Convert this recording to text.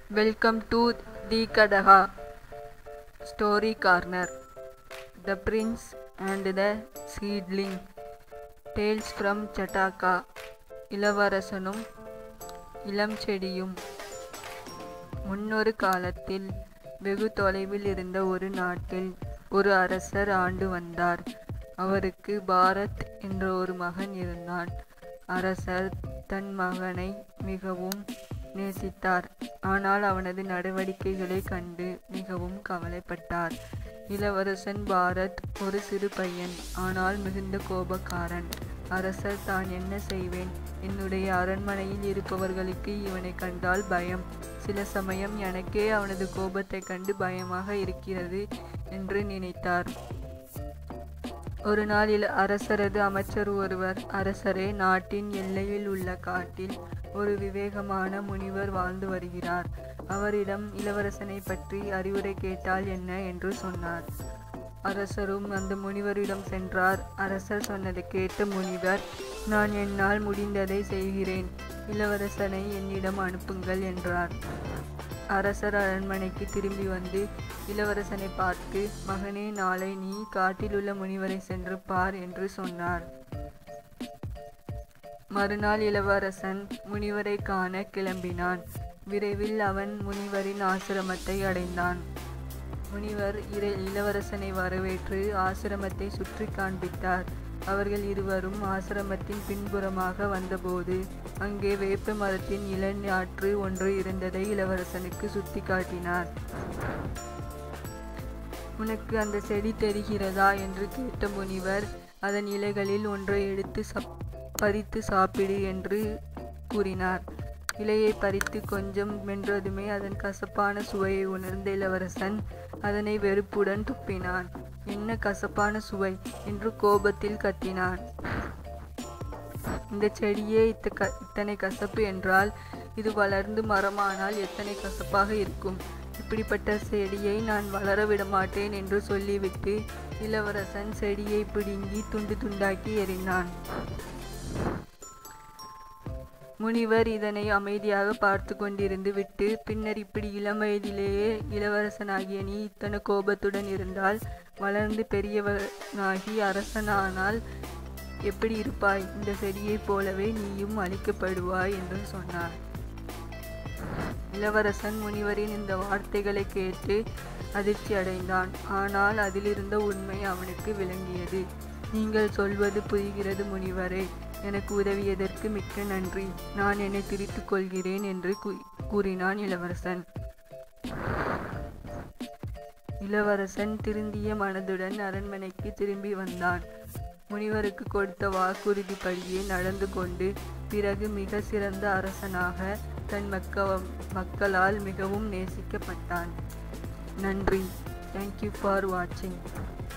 Welcome to the Kadaha Story Corner The Prince and the Seedling Tales from Chataka இளவரசனும் இளம் செடியும் முன்னொரு காலத்தில் வெகு தொலைவில் இருந்த ஒரு நாட்டில் ஒரு அரசர் ஆண்டு வந்தார் அவருக்கு பாரத் என்ற ஒரு மகன் இருந்தான் அரசர் தன் மகனை மிகவும் நேசித்தார் ஆனால் அவனது நடவடிக்கைகளைக் கண்டு மிகவும் கவலைப்பட்டார் இளவரசன் பாரத் ஒரு சிறு பையன் ஆனால் மிகுந்த கோபக்காரன் அரசர் தான் என்ன செய்வேன் என்னுடைய அரண்மனையில் இருப்பவர்களுக்கு இவனை கண்டால் பயம் சில சமயம் எனக்கே அவனது கோபத்தைக் கண்டு பயமாக இருக்கிறது என்று நினைத்தார் ஒரு நாள் இள அரசரது அமைச்சர் ஒருவர் அரசரே நாட்டின் எல்லையில் உள்ள காட்டில் ஒரு விவேகமான முனிவர் வாழ்ந்து வருகிறார் அவரிடம் இளவரசனை பற்றி அறிவுரை கேட்டால் என்ன என்று சொன்னார் அரசரும் அந்த முனிவரிடம் சென்றார் அரசர் சொன்னதை கேட்ட முனிவர் நான் என்னால் முடிந்ததை செய்கிறேன் இளவரசனை என்னிடம் அனுப்புங்கள் என்றார் அரசர் அரண்மனைக்கு திரும்பி வந்து இளவரசனை பார்த்து மகனே நாளை நீ காட்டிலுள்ள முனிவரை சென்று பார் என்று சொன்னார் மறுநாள் இளவரசன் முனிவரை காண கிளம்பினான் விரைவில் அவன் முனிவரின் ஆசிரமத்தை அடைந்தான் முனிவர் இர- இளவரசனை வரவேற்று ஆசிரமத்தை சுற்றி காண்பித்தார் அவர்கள் இருவரும் ஆசிரமத்தின் பின்புறமாக வந்தபோது அங்கே வேப்ப மரத்தின் இளநாற்று ஒன்று இருந்ததை இளவரசனுக்கு சுட்டி காட்டினார் உனக்கு அந்த செடி தெரிகிறதா என்று கேட்ட முனிவர் அதன் இலைகளில் ஒன்றை எடுத்து சப் பறித்து சாப்பிடு என்று கூறினார் இலையை பறித்து கொஞ்சம் மென்றதுமே அதன் கசப்பான சுவையை உணர்ந்த இளவரசன் அதனை வெறுப்புடன் துப்பினான் என்ன கசப்பான சுவை என்று கோபத்தில் கத்தினான் இந்த செடியே இத்த க இத்தனை கசப்பு என்றால் இது வளர்ந்து மரமானால் எத்தனை கசப்பாக இருக்கும் இப்படிப்பட்ட செடியை நான் வளர விட மாட்டேன் என்று சொல்லிவிட்டு இளவரசன் செடியை பிடுங்கி துண்டு துண்டாக்கி எறிந்தான் முனிவர் இதனை அமைதியாக பார்த்து கொண்டிருந்து விட்டு பின்னர் இப்படி இளம் வயதிலேயே இளவரசனாகிய நீ இத்தனை கோபத்துடன் இருந்தால் வளர்ந்து பெரியவனாகி அரசனானால் எப்படி இருப்பாய் இந்த செடியைப் போலவே நீயும் அழிக்கப்படுவாய் என்று சொன்னார் இளவரசன் முனிவரின் இந்த வார்த்தைகளை கேட்டு அதிர்ச்சி அடைந்தான் ஆனால் அதிலிருந்த உண்மை அவனுக்கு விளங்கியது நீங்கள் சொல்வது புரிகிறது முனிவரே எனக்கு உதவியதற்கு மிக்க நன்றி நான் என்னை திரித்துக் கொள்கிறேன் என்று கூ- கூறினான் இளவரசன் இளவரசன் திருந்திய மனதுடன் அரண்மனைக்கு திரும்பி வந்தான் முனிவருக்கு கொடுத்த வாக்குறுதிப்படியே நடந்து கொண்டு பிறகு மிக சிறந்த அரசனாக தன் மக்க மக்களால் மிகவும் நேசிக்கப்பட்டான் நன்றி தேங்க்யூ ஃபார் வாட்சிங்